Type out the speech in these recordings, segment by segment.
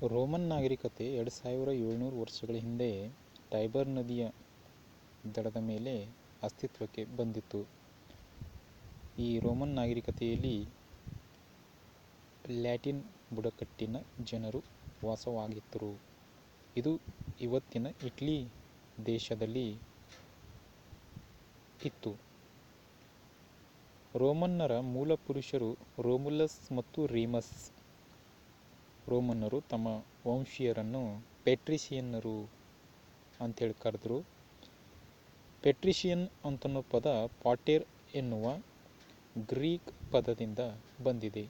Roman ನಾಗರಿಕತೆ ಎರಡು ಸಾವಿರ ಏಳ್ನೂರು ವರ್ಷಗಳ ಹಿಂದೆ ಟೈಬರ್ ನದಿಯ ದಡದ ಮೇಲೆ ಅಸ್ತಿತ್ವಕ್ಕೆ ಬಂದಿತ್ತು ಈ ರೋಮನ್ ನಾಗರಿಕತೆಯಲ್ಲಿ ಲ್ಯಾಟಿನ್ ಬುಡಕಟ್ಟಿನ ಜನರು ವಾಸವಾಗಿದ್ದರು ಇದು ಇವತ್ತಿನ ಇಟ್ಲಿ ದೇಶದಲ್ಲಿ ಇತ್ತು ರೋಮನ್ನರ ಮೂಲ ಪುರುಷರು ರೋಮುಲಸ್ ಮತ್ತು ರೀಮಸ್ ರೋಮನ್ನರು ತಮ್ಮ ವಂಶೀಯರನ್ನು ಪೆಟ್ರಿಷಿಯನ್ನರು ಅಂತೇಳಿ ಕರೆದ್ರು ಪೆಟ್ರಿಷಿಯನ್ ಅಂತನ್ನೋ ಪದ ಪಾಟೇರ್ ಎನ್ನುವ ಗ್ರೀಕ್ ಪದದಿಂದ ಬಂದಿದೆ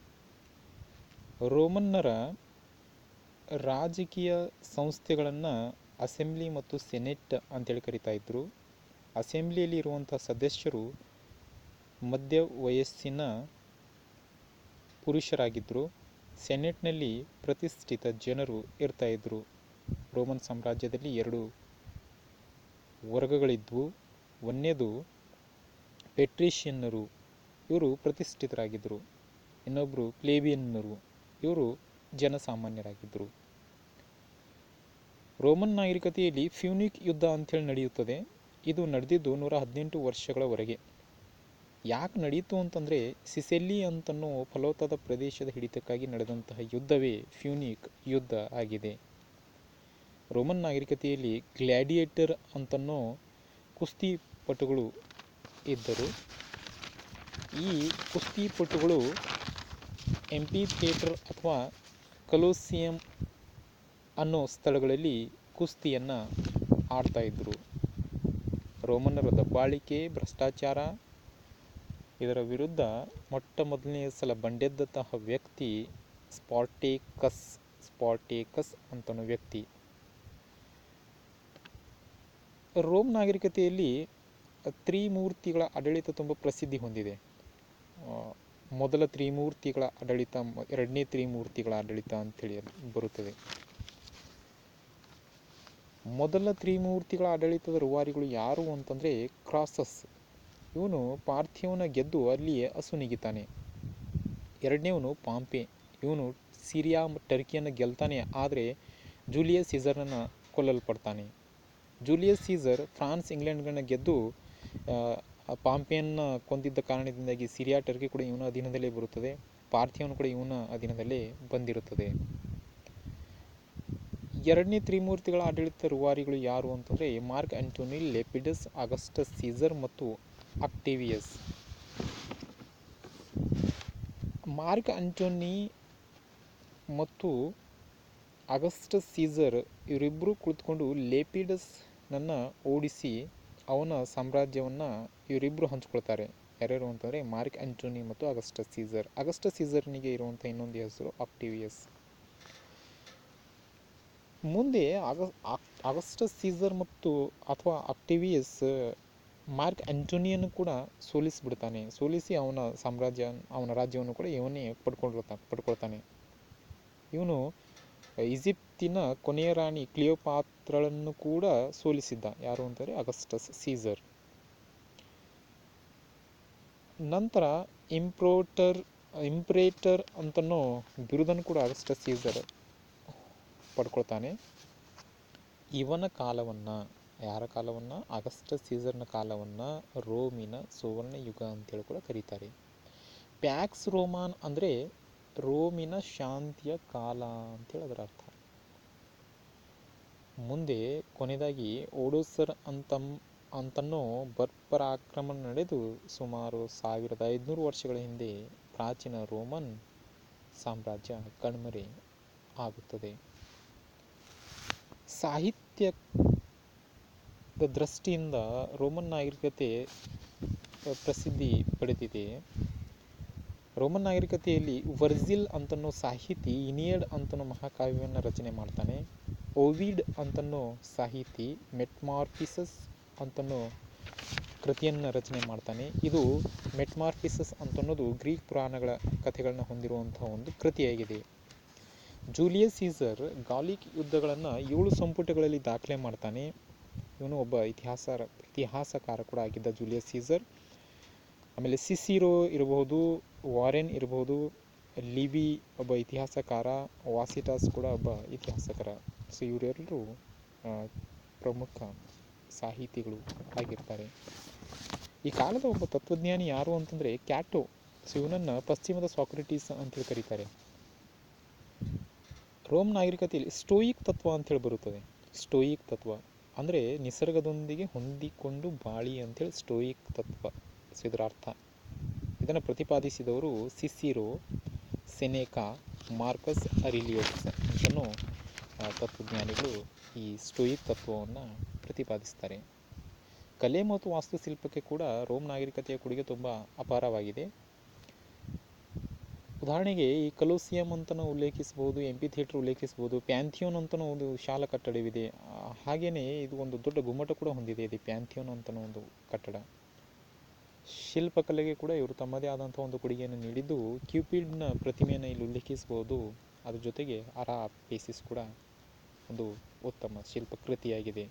ರೋಮನ್ನರ ರಾಜಕೀಯ ಸಂಸ್ಥೆಗಳನ್ನು ಅಸೆಂಬ್ಲಿ ಮತ್ತು ಸೆನೆಟ್ ಅಂತೇಳಿ ಕರಿತಾ ಇದ್ರು ಅಸೆಂಬ್ಲಿಯಲ್ಲಿ ಇರುವಂಥ ಸದಸ್ಯರು ಮಧ್ಯ ವಯಸ್ಸಿನ ಪುರುಷರಾಗಿದ್ದರು ಸೆನೆಟ್ನಲ್ಲಿ ಪ್ರತಿಷ್ಠಿತ ಜನರು ಇರ್ತಾ ಇದ್ರು ರೋಮನ್ ಸಾಮ್ರಾಜ್ಯದಲ್ಲಿ ಎರಡು ವರ್ಗಗಳಿದ್ವು ಒಂದನೇದು ಪೆಟ್ರಿಷಿಯನ್ನರು ಇವರು ಪ್ರತಿಷ್ಠಿತರಾಗಿದ್ದರು ಇನ್ನೊಬ್ಬರು ಪ್ಲೇಬಿಯನ್ನರು ಇವರು ಜನಸಾಮಾನ್ಯರಾಗಿದ್ದರು ರೋಮನ್ ನಾಗರಿಕತೆಯಲ್ಲಿ ಫ್ಯೂನಿಕ್ ಯುದ್ಧ ಅಂಥೇಳಿ ನಡೆಯುತ್ತದೆ ಇದು ನಡೆದಿದ್ದು ನೂರ ಹದಿನೆಂಟು ವರ್ಷಗಳವರೆಗೆ ಯಾಕೆ ನಡೀತು ಅಂತಂದರೆ ಸಿಸೆಲ್ಲಿ ಅಂತನ್ನೋ ಫಲವತ್ತಾದ ಪ್ರದೇಶದ ಹಿಡಿತಕ್ಕಾಗಿ ನಡೆದಂತಹ ಯುದ್ಧವೇ ಫ್ಯೂನಿಕ್ ಯುದ್ಧ ಆಗಿದೆ ರೋಮನ್ ನಾಗರಿಕತೆಯಲ್ಲಿ ಗ್ಲ್ಯಾಡಿಯೇಟರ್ ಅಂತನ್ನೋ ಕುಸ್ತಿಪಟುಗಳು ಇದ್ದರು ಈ ಕುಸ್ತಿಪಟುಗಳು ಎಂಪಿ ಥಿಯೇಟರ್ ಅಥವಾ ಕಲೋಸಿಯಂ ಅನ್ನೋ ಸ್ಥಳಗಳಲ್ಲಿ ಕುಸ್ತಿಯನ್ನು ಆಡ್ತಾ ಇದ್ದರು ರೋಮನ್ನರ ದಬ್ಬಾಳಿಕೆ ಭ್ರಷ್ಟಾಚಾರ ಇದರ ವಿರುದ್ಧ ಮೊಟ್ಟ ಮೊದಲನೆಯ ಸಲ ಬಂಡೆದ್ದಂತಹ ವ್ಯಕ್ತಿ ಸ್ಪಾರ್ಟೇಕಸ್ ಸ್ಪಾರ್ಟೇಕಸ್ ಅಂತನೋ ವ್ಯಕ್ತಿ ರೋಮ್ ನಾಗರಿಕತೆಯಲ್ಲಿ ತ್ರಿಮೂರ್ತಿಗಳ ಆಡಳಿತ ತುಂಬ ಪ್ರಸಿದ್ಧಿ ಹೊಂದಿದೆ ಮೊದಲ ತ್ರಿಮೂರ್ತಿಗಳ ಆಡಳಿತ ಎರಡನೇ ತ್ರಿಮೂರ್ತಿಗಳ ಆಡಳಿತ ಅಂಥೇಳಿ ಬರುತ್ತದೆ ಮೊದಲ ತ್ರಿಮೂರ್ತಿಗಳ ಆಡಳಿತದ ರೂವಾರಿಗಳು ಯಾರು ಅಂತಂದರೆ ಕ್ರಾಸಸ್ ಇವನು ಪಾರ್ಥಿವನ ಗೆದ್ದು ಅಲ್ಲಿಯೇ ಅಸುನಿಗಿತಾನೆ ಎರಡನೇವನು ಪಾಂಪೆ ಇವನು ಸಿರಿಯಾ ಟರ್ಕಿಯನ್ನು ಗೆಲ್ತಾನೆ ಆದರೆ ಜೂಲಿಯಸ್ ಸೀಸರನ್ನು ಕೊಲ್ಲಲ್ಪಡ್ತಾನೆ ಜೂಲಿಯಸ್ ಸೀಸರ್ ಫ್ರಾನ್ಸ್ ಇಂಗ್ಲೆಂಡ್ಗಳನ್ನ ಗೆದ್ದು ಪಾಂಪೆಯನ್ನ ಕೊಂದಿದ್ದ ಕಾರಣದಿಂದಾಗಿ ಸಿರಿಯಾ ಟರ್ಕಿ ಕೂಡ ಇವನ ಅಧೀನದಲ್ಲೇ ಬರುತ್ತದೆ ಪಾರ್ಥಿವನು ಕೂಡ ಇವನ ಅಧೀನದಲ್ಲೇ ಬಂದಿರುತ್ತದೆ ಎರಡನೇ ತ್ರಿಮೂರ್ತಿಗಳ ಆಡಳಿತ ರೂವಾರಿಗಳು ಯಾರು ಅಂತಂದರೆ Mark Antony Lepidus Augustus Caesar ಮತ್ತು ಅಕ್ಟೇವಿಯಸ್ ಮಾರ್ಕ್ ಆಂಟೋನಿ ಮತ್ತು ಅಗಸ್ಟಸ್ ಸೀಸರ್ ಇವರಿಬ್ಬರು ಕುಳಿತುಕೊಂಡು ಲೇಪಿಡಸ್ನನ್ನು ಓಡಿಸಿ ಅವನ ಸಾಮ್ರಾಜ್ಯವನ್ನು ಇವರಿಬ್ಬರು ಹಂಚ್ಕೊಳ್ತಾರೆ ಯಾರ್ಯಾರು ಅಂತಂದರೆ ಮಾರ್ಕ್ ಆಂಟೋನಿ ಮತ್ತು ಅಗಸ್ಟಸ್ ಸೀಸರ್ ಅಗಸ್ಟಸ್ ಸೀಸರ್ನಿಗೆ ಇರುವಂಥ ಇನ್ನೊಂದು ಹೆಸರು ಆಕ್ಟಿವಿಯಸ್ ಮುಂದೆ ಅಗ ಅಗಸ್ಟಸ್ ಸೀಸರ್ ಮತ್ತು ಅಥವಾ ಆಕ್ಟಿವಿಯಸ್ ಮಾರ್ಕ್ ಆಂಟೋನಿಯನ್ನು ಕೂಡ ಸೋಲಿಸಿಬಿಡ್ತಾನೆ ಸೋಲಿಸಿ ಅವನ ಸಾಮ್ರಾಜ್ಯ ಅವನ ರಾಜ್ಯವನ್ನು ಕೂಡ ಇವನೇ ಪಡ್ಕೊಂಡಿರ್ತಾನೆ ಪಡ್ಕೊಳ್ತಾನೆ ಇವನು ಈಜಿಪ್ತಿನ ಕೊನೆಯ ರಾಣಿ ಕ್ಲಿಯೋಪಾತ್ರಳನ್ನು ಕೂಡ ಸೋಲಿಸಿದ್ದ ಯಾರು ಅಂತಾರೆ ಅಗಸ್ಟಸ್ ಸೀಸರ್ ನಂತರ ಇಂಪ್ರೋಟರ್ ಇಂಪ್ರೇಟರ್ ಅಂತನೋ ಬಿರುದನ್ನು ಕೂಡ ಅಗಸ್ಟಸ್ ಸೀಸರ್ ಪಡ್ಕೊಳ್ತಾನೆ ಇವನ ಕಾಲವನ್ನು ಯಾರ ಕಾಲವನ್ನು ಅಗಸ್ಟಸ್ ಸೀಸರ್ನ ಕಾಲವನ್ನು ರೋಮಿನ ಸುವರ್ಣ ಯುಗ ಅಂತೇಳಿ ಕೂಡ ಕರೀತಾರೆ ಪ್ಯಾಕ್ಸ್ ರೋಮಾನ್ ಅಂದರೆ ರೋಮಿನ ಶಾಂತಿಯ ಕಾಲ ಅಂತೇಳಿ ಅದರ ಅರ್ಥ ಮುಂದೆ ಕೊನೆಯದಾಗಿ ಓಡೋಸರ್ ಅಂತ ಅಂತನ್ನೋ ಬರ್ಬರ ಆಕ್ರಮಣ ನಡೆದು ಸುಮಾರು ಸಾವಿರದ ಐದುನೂರು ವರ್ಷಗಳ ಹಿಂದೆ ಪ್ರಾಚೀನ ರೋಮನ್ ಸಾಮ್ರಾಜ್ಯ ಕಣ್ಮರೆ ಆಗುತ್ತದೆ ಸಾಹಿತ್ಯದ ದೃಷ್ಟಿಯಿಂದ ರೋಮನ್ ನಾಗರಿಕತೆ ಪ್ರಸಿದ್ಧಿ ಪಡೆದಿದೆ ರೋಮನ್ ನಾಗರಿಕತೆಯಲ್ಲಿ ವರ್ಜಿಲ್ ಅಂತನೋ ಸಾಹಿತಿ ಇನಿಯಡ್ ಅಂತನೋ ಮಹಾಕಾವ್ಯವನ್ನು ರಚನೆ ಮಾಡ್ತಾನೆ ಓವಿಡ್ ಅಂತನೋ ಸಾಹಿತಿ ಮೆಟ್ಮಾರ್ಫಿಸಸ್ ಅಂತನೋ ಕೃತಿಯನ್ನು ರಚನೆ ಮಾಡ್ತಾನೆ ಇದು ಮೆಟ್ಮಾರ್ಫಿಸಸ್ ಅಂತನ್ನೋದು ಗ್ರೀಕ್ ಪುರಾಣಗಳ ಕಥೆಗಳನ್ನ ಹೊಂದಿರುವಂಥ ಒಂದು ಕೃತಿಯಾಗಿದೆ ಜೂಲಿಯಸ್ ಸೀಸರ್ ಗಾಲಿಕ್ ಯುದ್ಧಗಳನ್ನು ಏಳು ಸಂಪುಟಗಳಲ್ಲಿ ದಾಖಲೆ ಮಾಡ್ತಾನೆ ಇವನು ಒಬ್ಬ ಇತಿಹಾಸ ಇತಿಹಾಸಕಾರ ಕೂಡ ಆಗಿದ್ದ ಜೂಲಿಯಸ್ ಸೀಸರ್ ಆಮೇಲೆ ಸಿಸಿರೋ ಇರಬಹುದು ವಾರೆನ್ ಇರಬಹುದು ಲಿವಿ ಒಬ್ಬ ಇತಿಹಾಸಕಾರ ವಾಸಿಟಾಸ್ ಕೂಡ ಒಬ್ಬ ಇತಿಹಾಸಕಾರ ಸೊ ಇವರೆಲ್ಲರೂ ಪ್ರಮುಖ ಸಾಹಿತಿಗಳು ಆಗಿರ್ತಾರೆ ಈ ಕಾಲದ ಒಬ್ಬ ತತ್ವಜ್ಞಾನಿ ಯಾರು ಅಂತಂದರೆ ಕ್ಯಾಟೋ ಸೊ ಇವನನ್ನು ಪಶ್ಚಿಮದ ಸಾಕ್ರೆಟೀಸ್ ಅಂತೇಳಿ ಕರೀತಾರೆ ರೋಮ್ ನಾಗರಿಕತೆಯಲ್ಲಿ ಸ್ಟೋಯಿಕ್ ತತ್ವ ಅಂತೇಳಿ ಬರುತ್ತದೆ ಸ್ಟೋಯಿಕ್ ತತ್ವ ಅಂದರೆ ನಿಸರ್ಗದೊಂದಿಗೆ ಹೊಂದಿಕೊಂಡು ಬಾಳಿ ಅಂತೇಳಿ ಸ್ಟೋಯಿಕ್ ತತ್ವ ಸೊ ಇದರ ಅರ್ಥ ಇದನ್ನು ಪ್ರತಿಪಾದಿಸಿದವರು ಸಿಸಿರೋ ಸೆನೆಕಾ ಮಾರ್ಕಸ್ ಅರಿಲಿಯಸ್ ಅಂತನೂ ಆ, ತತ್ವಜ್ಞಾನಿಗಳು ಈ ಸ್ಟೋಯಿಕ್ ತತ್ವವನ್ನು ಪ್ರತಿಪಾದಿಸ್ತಾರೆ ಕಲೆ ಮತ್ತು ವಾಸ್ತುಶಿಲ್ಪಕ್ಕೆ ಕೂಡ ರೋಮ್ ನಾಗರಿಕತೆಯ ಕೊಡುಗೆ ತುಂಬ ಅಪಾರವಾಗಿದೆ ಉದಾಹರಣೆಗೆ ಈ ಕಲೋಸಿಯಂ ಅಂತಲೂ ಉಲ್ಲೇಖಿಸ್ಬೋದು ಎಂ ಪಿ ಥಿಯೇಟ್ರ್ ಉಲ್ಲೇಖಿಸ್ಬೋದು ಪ್ಯಾಂಥಿಯೋನ್ ಅಂತಲೂ ಒಂದು ಶಾಲಾ ಕಟ್ಟಡವಿದೆ ಆ, ಹಾಗೆಯೇ ಇದು ಒಂದು ದೊಡ್ಡ ಗುಮ್ಮಟ ಕೂಡ ಹೊಂದಿದೆ ಇದು ಪ್ಯಾಂಥಿಯೋನ್ ಅಂತಲೂ ಒಂದು ಕಟ್ಟಡ ಶಿಲ್ಪಕಲೆಗೆ ಕೂಡ ಇವರು ತಮ್ಮದೇ ಆದಂಥ ಒಂದು ಕೊಡುಗೆಯನ್ನು ನೀಡಿದ್ದು ಕ್ಯೂಪಿಡ್ನ ಪ್ರತಿಮೆಯನ್ನು ಇಲ್ಲಿ ಉಲ್ಲೇಖಿಸ್ಬೋದು ಅದ್ರ ಜೊತೆಗೆ ಅರಾ ಪೇಸಿಸ್ ಕೂಡ ಒಂದು ಉತ್ತಮ ಶಿಲ್ಪಕೃತಿಯಾಗಿದೆ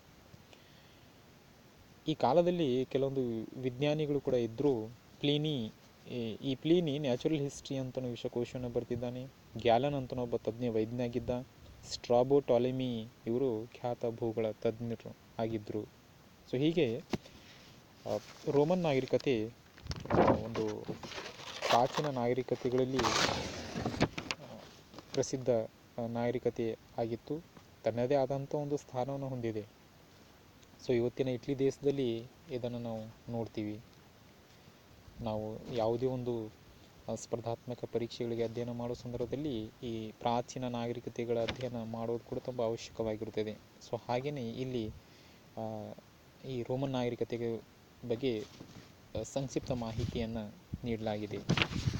ಈ ಕಾಲದಲ್ಲಿ ಕೆಲವೊಂದು ವಿಜ್ಞಾನಿಗಳು ಕೂಡ ಇದ್ದರು ಪ್ಲೀನಿ ಈ- ಈ ಪ್ಲೀನಿ ನ್ಯಾಚುರಲ್ ಹಿಸ್ಟ್ರಿ ಅಂತಲೂ ವಿಶ್ವಕೋಶವನ್ನು ಬರೆದಿದ್ದಾನೆ ಗ್ಯಾಲನ್ ಅಂತನೂ ಒಬ್ಬ ತಜ್ಞ ವೈಜ್ಞಾಗಿದ್ದ ಸ್ಟ್ರಾಬೋ ಟಾಲೆಮಿ ಇವರು ಖ್ಯಾತ ಭೂಗಳ ತಜ್ಞರು ಆಗಿದ್ದರು ಸೊ ಹೀಗೆ ಆ, ರೋಮನ್ ನಾಗರಿಕತೆ ಆ, ಒಂದು ಪ್ರಾಚೀನ ನಾಗರಿಕತೆಗಳಲ್ಲಿ ಆ, ಪ್ರಸಿದ್ಧ ಆ, ನಾಗರಿಕತೆ ಆಗಿತ್ತು ತನ್ನದೇ ಆದಂಥ ಒಂದು ಸ್ಥಾನವನ್ನು ಹೊಂದಿದೆ ಸೊ ಇವತ್ತಿನ ಇಟ್ಲಿ ದೇಶದಲ್ಲಿ ಇದನ್ನು ನಾವು ನೋಡ್ತೀವಿ ನಾವು ಯಾವುದೇ ಒಂದು ಆ, ಸ್ಪರ್ಧಾತ್ಮಕ ಪರೀಕ್ಷೆಗಳಿಗೆ ಅಧ್ಯಯನ ಮಾಡೋ ಸಂದರ್ಭದಲ್ಲಿ ಈ ಪ್ರಾಚೀನ ನಾಗರಿಕತೆಗಳ ಅಧ್ಯಯನ ಮಾಡೋದು ಕೂಡ ತುಂಬ ಅವಶ್ಯಕವಾಗಿರುತ್ತದೆ ಸೊ ಹಾಗೆಯೇ ಇಲ್ಲಿ ಆ, ಈ ರೋಮನ್ ನಾಗರಿಕತೆಗೆ ಬಗ್ಗೆ ಆ, ಸಂಕ್ಷಿಪ್ತ ಮಾಹಿತಿಯನ್ನು ನೀಡಲಾಗಿದೆ